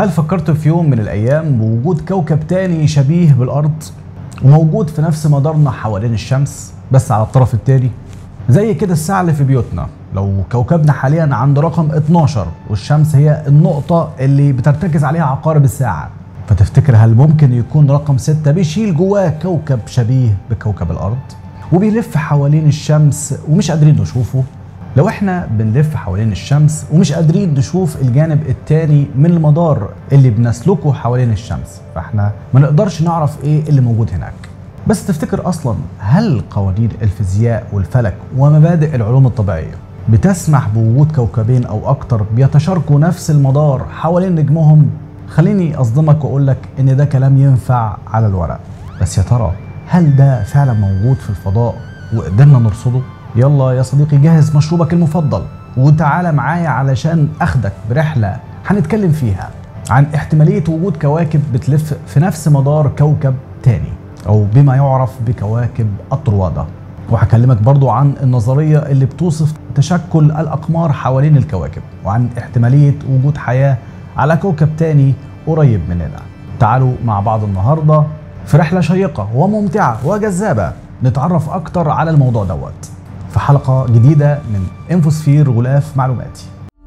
هل فكرت في يوم من الأيام بوجود كوكب تاني شبيه بالأرض وموجود في نفس مدارنا حوالين الشمس بس على الطرف التاني؟ زي كده الساعة اللي في بيوتنا لو كوكبنا حاليا عند رقم 12 والشمس هي النقطة اللي بترتكز عليها عقارب الساعة فتفتكر هل ممكن يكون رقم 6 بيشيل جواه كوكب شبيه بكوكب الأرض وبيلف حوالين الشمس ومش قادرين نشوفه لو احنا بنلف حوالين الشمس ومش قادرين نشوف الجانب التاني من المدار اللي بنسلكه حوالين الشمس فاحنا ما نقدرش نعرف ايه اللي موجود هناك بس تفتكر اصلا هل قوانين الفيزياء والفلك ومبادئ العلوم الطبيعيه بتسمح بوجود كوكبين او اكتر بيتشاركوا نفس المدار حوالين نجمهم خليني اصدمك واقول لك ان ده كلام ينفع على الورق بس يا ترى هل ده فعلا موجود في الفضاء وقدرنا نرصده يلا يا صديقي جهز مشروبك المفضل وتعالى معايا علشان اخدك برحله هنتكلم فيها عن احتماليه وجود كواكب بتلف في نفس مدار كوكب تاني او بما يعرف بكواكب الطروادة وهكلمك برضو عن النظرية اللي بتوصف تشكل الأقمار حوالين الكواكب وعن احتمالية وجود حياة على كوكب تاني قريب مننا تعالوا مع بعض النهاردة في رحلة شيقة وممتعة وجذابة نتعرف أكتر على الموضوع دوت في حلقة جديدة من انفوسفير غلاف معلوماتي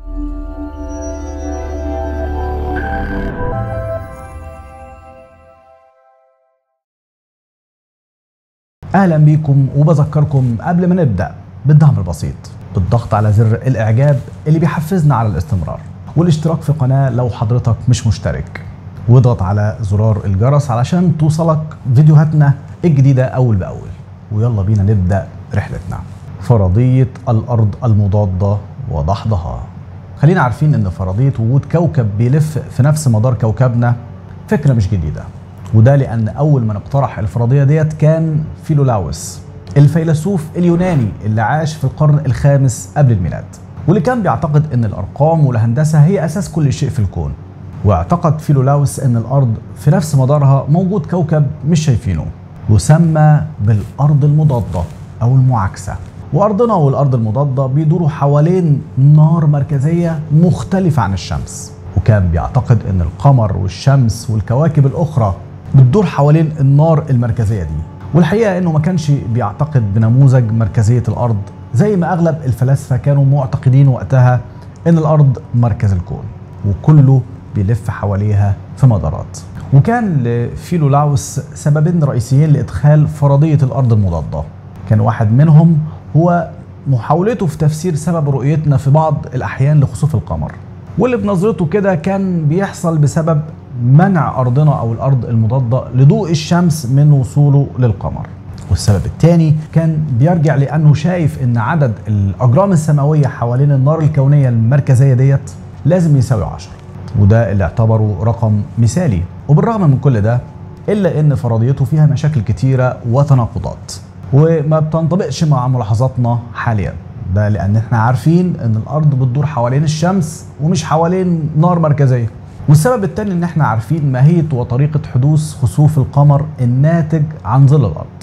اهلا بيكم وبذكركم قبل ما نبدا بالدعم البسيط بالضغط على زر الاعجاب اللي بيحفزنا على الاستمرار والاشتراك في القناه لو حضرتك مش مشترك واضغط على زرار الجرس علشان توصلك فيديوهاتنا الجديده اول باول ويلا بينا نبدا رحلتنا فرضيه الارض المضاده وضحضها خلينا عارفين ان فرضيه وجود كوكب بيلف في نفس مدار كوكبنا فكره مش جديده وده لان اول من اقترح الفرضيه ديت كان فيلولاوس الفيلسوف اليوناني اللي عاش في القرن الخامس قبل الميلاد واللي كان بيعتقد ان الارقام والهندسه هي اساس كل شيء في الكون واعتقد فيلولاوس ان الارض في نفس مدارها موجود كوكب مش شايفينه يسمى بالارض المضاده او المعاكسه وارضنا والارض المضاده بيدوروا حوالين نار مركزيه مختلفه عن الشمس وكان بيعتقد ان القمر والشمس والكواكب الاخرى بتدور حوالين النار المركزيه دي والحقيقه انه ما كانش بيعتقد بنموذج مركزيه الارض زي ما اغلب الفلاسفه كانوا معتقدين وقتها ان الارض مركز الكون وكله بيلف حواليها في مدارات وكان لفيلولاوس سببين رئيسيين لادخال فرضيه الارض المضاده كان واحد منهم هو محاولته في تفسير سبب رؤيتنا في بعض الاحيان لخسوف القمر واللي بنظرته كده كان بيحصل بسبب منع ارضنا او الارض المضاده لضوء الشمس من وصوله للقمر والسبب الثاني كان بيرجع لانه شايف ان عدد الاجرام السماويه حوالين النار الكونيه المركزيه ديت لازم يساوي 10 وده اللي اعتبره رقم مثالي وبالرغم من كل ده الا ان فرضيته فيها مشاكل كتيره وتناقضات وما بتنطبقش مع ملاحظاتنا حاليا ده لان احنا عارفين ان الارض بتدور حوالين الشمس ومش حوالين نار مركزيه والسبب الثاني ان احنا عارفين ماهيه وطريقه حدوث خسوف القمر الناتج عن ظل الارض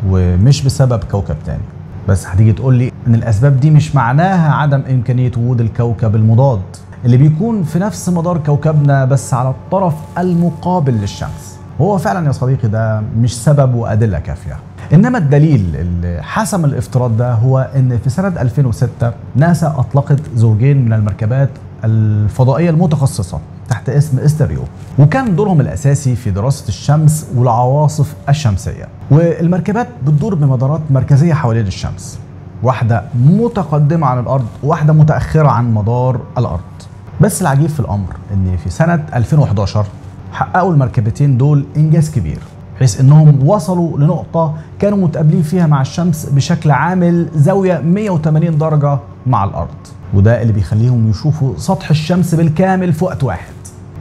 ومش بسبب كوكب تاني بس هتيجي تقول لي ان الاسباب دي مش معناها عدم امكانيه وجود الكوكب المضاد اللي بيكون في نفس مدار كوكبنا بس على الطرف المقابل للشمس وهو فعلا يا صديقي ده مش سبب وادله كافيه انما الدليل اللي حسم الافتراض ده هو ان في سنه 2006 ناسا اطلقت زوجين من المركبات الفضائيه المتخصصه تحت اسم استريو وكان دورهم الاساسي في دراسه الشمس والعواصف الشمسيه والمركبات بتدور بمدارات مركزيه حوالين الشمس واحده متقدمه عن الارض وواحده متاخره عن مدار الارض بس العجيب في الامر ان في سنه 2011 حققوا المركبتين دول انجاز كبير بحيث انهم وصلوا لنقطه كانوا متقابلين فيها مع الشمس بشكل عامل زاويه 180 درجه مع الارض وده اللي بيخليهم يشوفوا سطح الشمس بالكامل في وقت واحد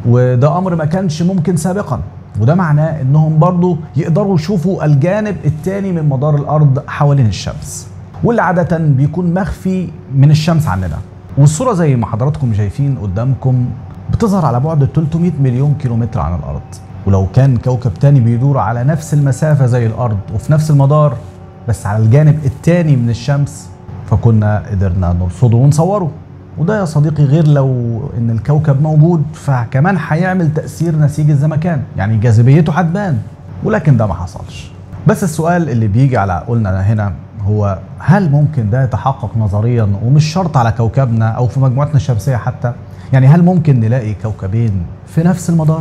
وده امر ما كانش ممكن سابقا وده معناه انهم برضو يقدروا يشوفوا الجانب الثاني من مدار الارض حوالين الشمس واللي عاده بيكون مخفي من الشمس عننا والصوره زي ما حضراتكم شايفين قدامكم بتظهر على بعد 300 مليون كيلومتر عن الارض ولو كان كوكب تاني بيدور على نفس المسافه زي الارض وفي نفس المدار بس على الجانب التاني من الشمس فكنا قدرنا نرصده ونصوره وده يا صديقي غير لو ان الكوكب موجود فكمان هيعمل تأثير نسيج الزمكان يعني جاذبيته هتبان ولكن ده ما حصلش بس السؤال اللي بيجي على عقولنا هنا هو هل ممكن ده يتحقق نظريا ومش شرط على كوكبنا او في مجموعتنا الشمسيه حتى يعني هل ممكن نلاقي كوكبين في نفس المدار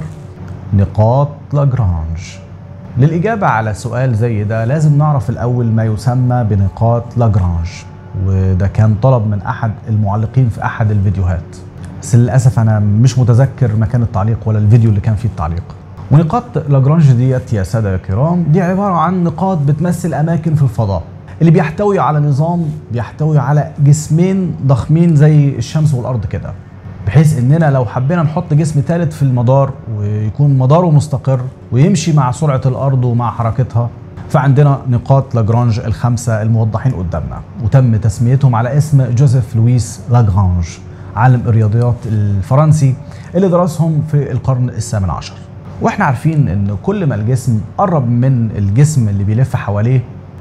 نقاط لاجرانج للإجابة على سؤال زي ده لازم نعرف الأول ما يسمى بنقاط لاجرانج وده كان طلب من أحد المعلقين في أحد الفيديوهات بس للأسف أنا مش متذكر مكان التعليق ولا الفيديو اللي كان فيه التعليق ونقاط لاجرانج ديت يا سادة يا كرام دي عبارة عن نقاط بتمثل أماكن في الفضاء اللي بيحتوي على نظام بيحتوي على جسمين ضخمين زي الشمس والأرض كده بحيث اننا لو حبينا نحط جسم ثالث في المدار ويكون مداره مستقر ويمشي مع سرعه الارض ومع حركتها فعندنا نقاط لاجرانج الخمسه الموضحين قدامنا وتم تسميتهم على اسم جوزيف لويس لاجرانج عالم الرياضيات الفرنسي اللي درسهم في القرن الثامن عشر واحنا عارفين ان كل ما الجسم قرب من الجسم اللي بيلف حواليه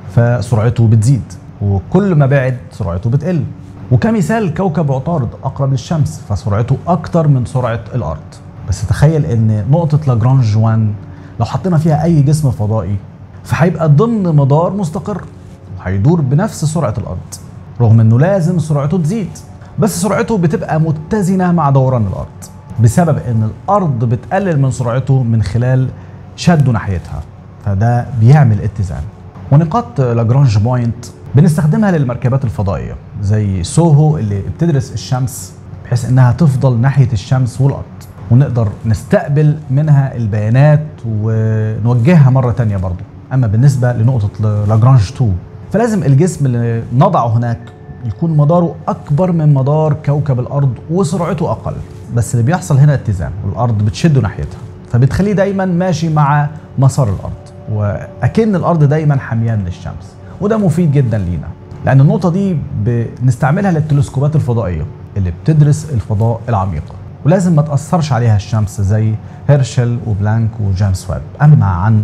فسرعته بتزيد وكل ما بعد سرعته بتقل وكمثال كوكب عطارد اقرب للشمس فسرعته اكتر من سرعه الارض بس تخيل ان نقطه لاجرانج 1 لو حطينا فيها اي جسم فضائي فهيبقى ضمن مدار مستقر وهيدور بنفس سرعه الارض رغم انه لازم سرعته تزيد بس سرعته بتبقى متزنه مع دوران الارض بسبب ان الارض بتقلل من سرعته من خلال شده ناحيتها فده بيعمل اتزان ونقاط لاجرانج بوينت بنستخدمها للمركبات الفضائيه زي سوهو اللي بتدرس الشمس بحيث انها تفضل ناحيه الشمس والارض ونقدر نستقبل منها البيانات ونوجهها مره تانية برضو اما بالنسبه لنقطه لاجرانج 2 فلازم الجسم اللي نضعه هناك يكون مداره اكبر من مدار كوكب الارض وسرعته اقل بس اللي بيحصل هنا اتزان والارض بتشده ناحيتها فبتخليه دايما ماشي مع مسار الارض واكن الارض دايما حميان للشمس وده مفيد جدا لينا لان النقطه دي بنستعملها للتلسكوبات الفضائيه اللي بتدرس الفضاء العميق ولازم ما تاثرش عليها الشمس زي هيرشل وبلانك وجيمس ويب اما عن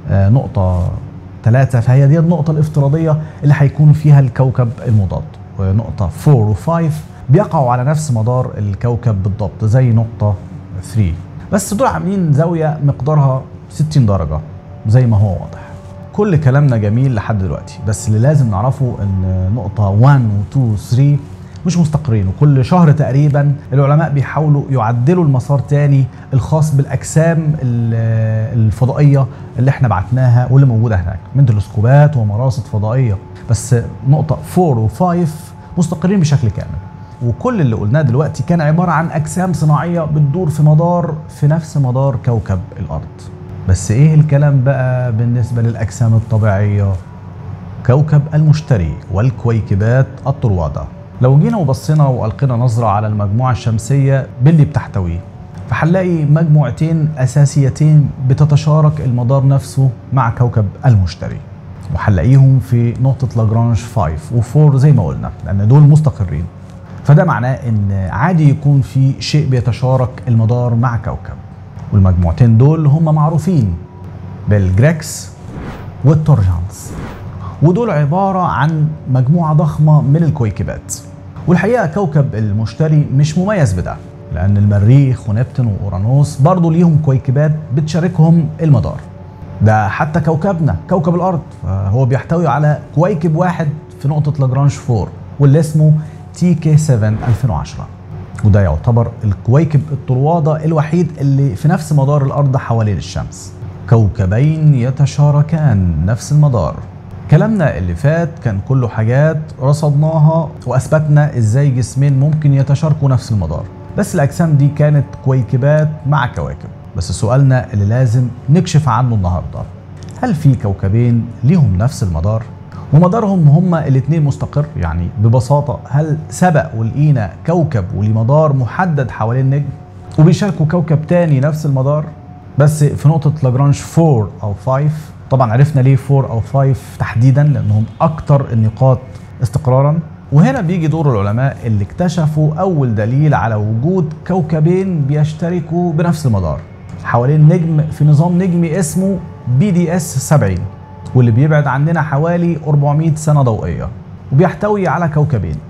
نقطه ثلاثة فهي دي النقطة الافتراضية اللي هيكون فيها الكوكب المضاد ونقطة 4 و5 بيقعوا على نفس مدار الكوكب بالضبط زي نقطة 3 بس دول عاملين زاوية مقدارها 60 درجة زي ما هو واضح كل كلامنا جميل لحد دلوقتي بس اللي لازم نعرفه ان نقطة 1 و 2 و 3 مش مستقرين وكل شهر تقريبا العلماء بيحاولوا يعدلوا المسار تاني الخاص بالاجسام الفضائيه اللي احنا بعتناها واللي موجوده هناك من تلسكوبات ومراصد فضائيه بس نقطه 4 و5 مستقرين بشكل كامل وكل اللي قلناه دلوقتي كان عباره عن اجسام صناعيه بتدور في مدار في نفس مدار كوكب الارض بس ايه الكلام بقى بالنسبه للاجسام الطبيعيه كوكب المشتري والكويكبات الطروادة لو جينا وبصينا والقينا نظرة على المجموعة الشمسية باللي بتحتويه فهنلاقي مجموعتين أساسيتين بتتشارك المدار نفسه مع كوكب المشتري وهنلاقيهم في نقطة لاجرانج 5 و4 زي ما قلنا لأن دول مستقرين فده معناه إن عادي يكون في شيء بيتشارك المدار مع كوكب والمجموعتين دول هم معروفين بالجريكس والتورجانس ودول عبارة عن مجموعة ضخمة من الكويكبات والحقيقة كوكب المشتري مش مميز بده لأن المريخ ونبتون وأورانوس برضه ليهم كويكبات بتشاركهم المدار ده حتى كوكبنا كوكب الأرض فهو بيحتوي على كويكب واحد في نقطة لاجرانج 4 واللي اسمه تي كي 7 2010 وده يعتبر الكويكب الطروادة الوحيد اللي في نفس مدار الأرض حوالين الشمس كوكبين يتشاركان نفس المدار كلامنا اللي فات كان كله حاجات رصدناها واثبتنا ازاي جسمين ممكن يتشاركوا نفس المدار بس الاجسام دي كانت كويكبات مع كواكب بس سؤالنا اللي لازم نكشف عنه النهارده هل في كوكبين ليهم نفس المدار ومدارهم هما الاتنين مستقر يعني ببساطة هل سبق ولقينا كوكب وليه مدار محدد حوالين نجم وبيشاركوا كوكب تاني نفس المدار بس في نقطة لاجرانج 4 أو 5 طبعا عرفنا ليه 4 او 5 تحديدا لانهم اكتر النقاط استقرارا وهنا بيجي دور العلماء اللي اكتشفوا اول دليل على وجود كوكبين بيشتركوا بنفس المدار حوالين نجم في نظام نجمي اسمه بي دي اس 70 واللي بيبعد عننا حوالي 400 سنه ضوئيه وبيحتوي على كوكبين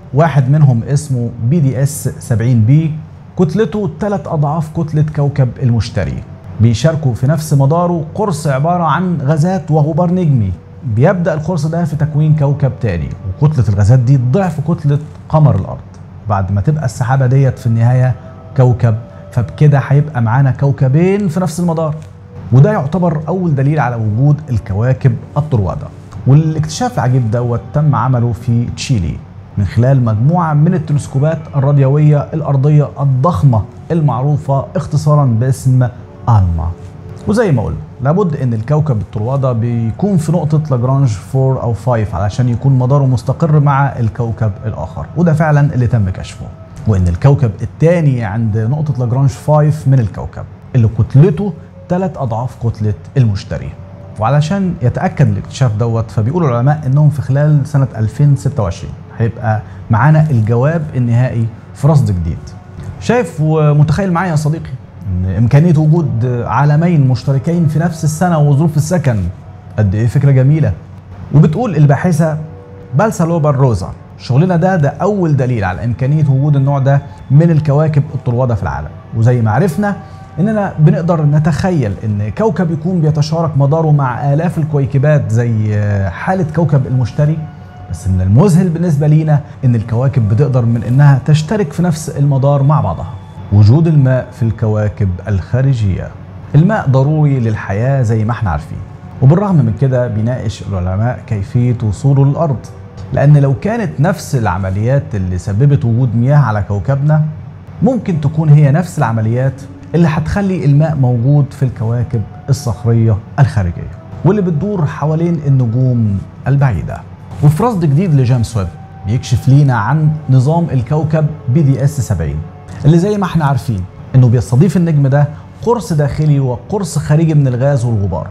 واحد منهم اسمه بي دي اس 70 بي كتلته ثلاث أضعاف كتلة كوكب المشتري بيشاركوا في نفس مداره قرص عبارة عن غازات وغبار نجمي بيبدأ القرص ده في تكوين كوكب تاني وكتلة الغازات دي ضعف كتلة قمر الأرض بعد ما تبقى السحابة ديت في النهاية كوكب فبكده هيبقى معانا كوكبين في نفس المدار وده يعتبر أول دليل على وجود الكواكب الطروادة والاكتشاف العجيب دوت تم عمله في تشيلي من خلال مجموعة من التلسكوبات الراديوية الأرضية الضخمة المعروفة اختصارا باسم ألما وزي ما قلنا لابد ان الكوكب الطروادة بيكون في نقطة لاجرانج 4 او 5 علشان يكون مداره مستقر مع الكوكب الاخر وده فعلا اللي تم كشفه وان الكوكب الثاني عند نقطة لاجرانج 5 من الكوكب اللي كتلته ثلاث اضعاف كتلة المشتري وعلشان يتاكد الاكتشاف دوت فبيقول العلماء انهم في خلال سنه 2026 هيبقى معانا الجواب النهائي في رصد جديد شايف ومتخيل معايا يا صديقي ان امكانيه وجود عالمين مشتركين في نفس السنه وظروف السكن قد ايه فكره جميله وبتقول الباحثه بالسالوبا روزا شغلنا ده ده اول دليل على امكانيه وجود النوع ده من الكواكب الطروادة في العالم وزي ما عرفنا اننا بنقدر نتخيل ان كوكب يكون بيتشارك مداره مع الاف الكويكبات زي حاله كوكب المشتري بس من المذهل بالنسبه لينا ان الكواكب بتقدر من انها تشترك في نفس المدار مع بعضها وجود الماء في الكواكب الخارجيه الماء ضروري للحياه زي ما احنا عارفين وبالرغم من كده بيناقش العلماء كيفيه وصوله للارض لان لو كانت نفس العمليات اللي سببت وجود مياه على كوكبنا ممكن تكون هي نفس العمليات اللي هتخلي الماء موجود في الكواكب الصخريه الخارجيه واللي بتدور حوالين النجوم البعيده وفي رصد جديد لجيمس ويب بيكشف لينا عن نظام الكوكب بي دي اس 70 اللي زي ما احنا عارفين انه بيستضيف النجم ده قرص داخلي وقرص خارجي من الغاز والغبار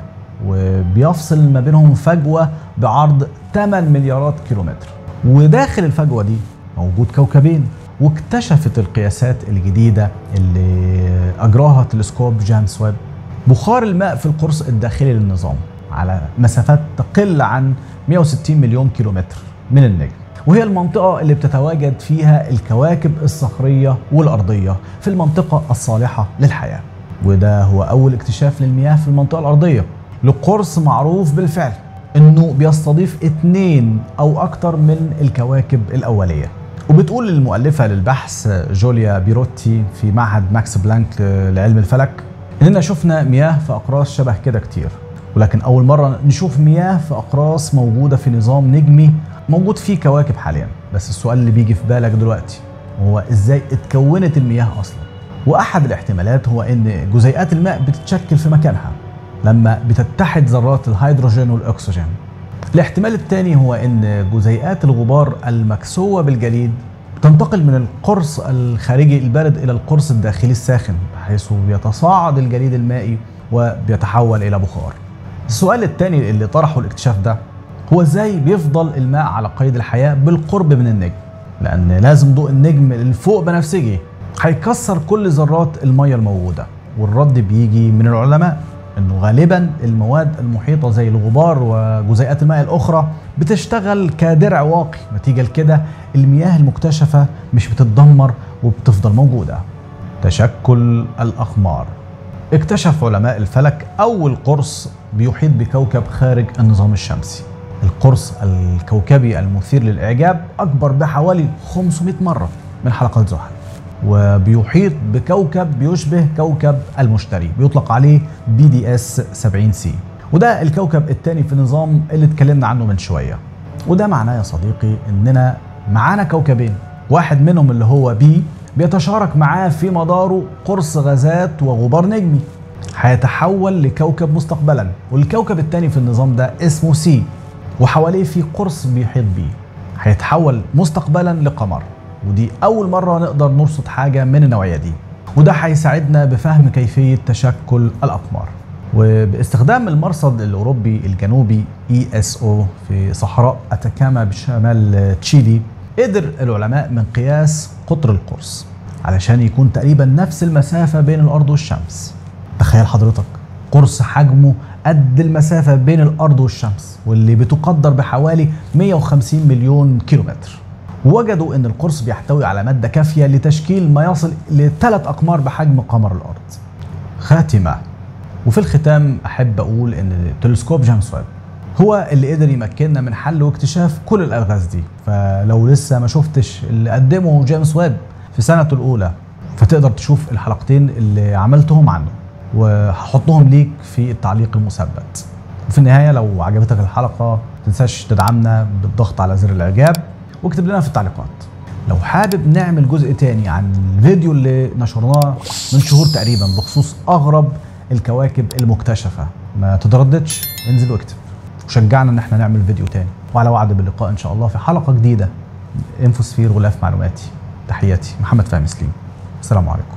وبيفصل ما بينهم فجوه بعرض 8 مليارات كيلومتر وداخل الفجوه دي موجود كوكبين واكتشفت القياسات الجديدة اللي أجراها تلسكوب جيمس ويب بخار الماء في القرص الداخلي للنظام على مسافات تقل عن 160 مليون كيلومتر من النجم وهي المنطقة اللي بتتواجد فيها الكواكب الصخرية والأرضية في المنطقة الصالحة للحياة وده هو أول اكتشاف للمياه في المنطقة الأرضية لقرص معروف بالفعل انه بيستضيف اتنين او اكتر من الكواكب الاوليه وبتقول المؤلفة للبحث جوليا بيروتي في معهد ماكس بلانك لعلم الفلك إننا شفنا مياه في أقراص شبه كده كتير ولكن أول مرة نشوف مياه في أقراص موجودة في نظام نجمي موجود فيه كواكب حاليا بس السؤال اللي بيجي في بالك دلوقتي هو إزاي اتكونت المياه أصلا وأحد الاحتمالات هو إن جزيئات الماء بتتشكل في مكانها لما بتتحد ذرات الهيدروجين والأكسجين الاحتمال الثاني هو ان جزيئات الغبار المكسوه بالجليد تنتقل من القرص الخارجي البارد الى القرص الداخلي الساخن حيث يتصاعد الجليد المائي وبيتحول الى بخار. السؤال الثاني اللي طرحه الاكتشاف ده هو ازاي بيفضل الماء على قيد الحياه بالقرب من النجم؟ لان لازم ضوء النجم الفوق بنفسجي هيكسر كل ذرات الميه الموجوده والرد بيجي من العلماء انه غالبا المواد المحيطه زي الغبار وجزيئات الماء الاخرى بتشتغل كدرع واقي نتيجه لكده المياه المكتشفه مش بتتدمر وبتفضل موجوده تشكل الاقمار اكتشف علماء الفلك اول قرص بيحيط بكوكب خارج النظام الشمسي القرص الكوكبي المثير للاعجاب اكبر بحوالي 500 مره من حلقه زحل وبيحيط بكوكب بيشبه كوكب المشتري بيطلق عليه بي دي اس 70 سي وده الكوكب الثاني في النظام اللي اتكلمنا عنه من شويه وده معناه يا صديقي اننا معانا كوكبين واحد منهم اللي هو بي بيتشارك معاه في مداره قرص غازات وغبار نجمي هيتحول لكوكب مستقبلا والكوكب الثاني في النظام ده اسمه سي وحواليه في قرص بيحيط بيه هيتحول مستقبلا لقمر ودي أول مرة نقدر نرصد حاجة من النوعية دي وده هيساعدنا بفهم كيفية تشكل الأقمار وباستخدام المرصد الأوروبي الجنوبي ESO في صحراء أتاكاما بشمال تشيلي قدر العلماء من قياس قطر القرص علشان يكون تقريبا نفس المسافة بين الأرض والشمس تخيل حضرتك قرص حجمه قد المسافة بين الأرض والشمس واللي بتقدر بحوالي 150 مليون كيلومتر ووجدوا ان القرص بيحتوي على ماده كافيه لتشكيل ما يصل لثلاث اقمار بحجم قمر الارض. خاتمه وفي الختام احب اقول ان تلسكوب جيمس ويب هو اللي قدر يمكننا من حل واكتشاف كل الالغاز دي فلو لسه ما شفتش اللي قدمه جيمس ويب في سنته الاولى فتقدر تشوف الحلقتين اللي عملتهم عنه وهحطهم ليك في التعليق المثبت وفي النهايه لو عجبتك الحلقه تنساش تدعمنا بالضغط على زر الاعجاب واكتب لنا في التعليقات لو حابب نعمل جزء تاني عن الفيديو اللي نشرناه من شهور تقريبا بخصوص اغرب الكواكب المكتشفه ما تترددش انزل واكتب وشجعنا ان احنا نعمل فيديو تاني وعلى وعد باللقاء ان شاء الله في حلقه جديده انفوسفير غلاف معلوماتي تحياتي محمد فهمي سليم السلام عليكم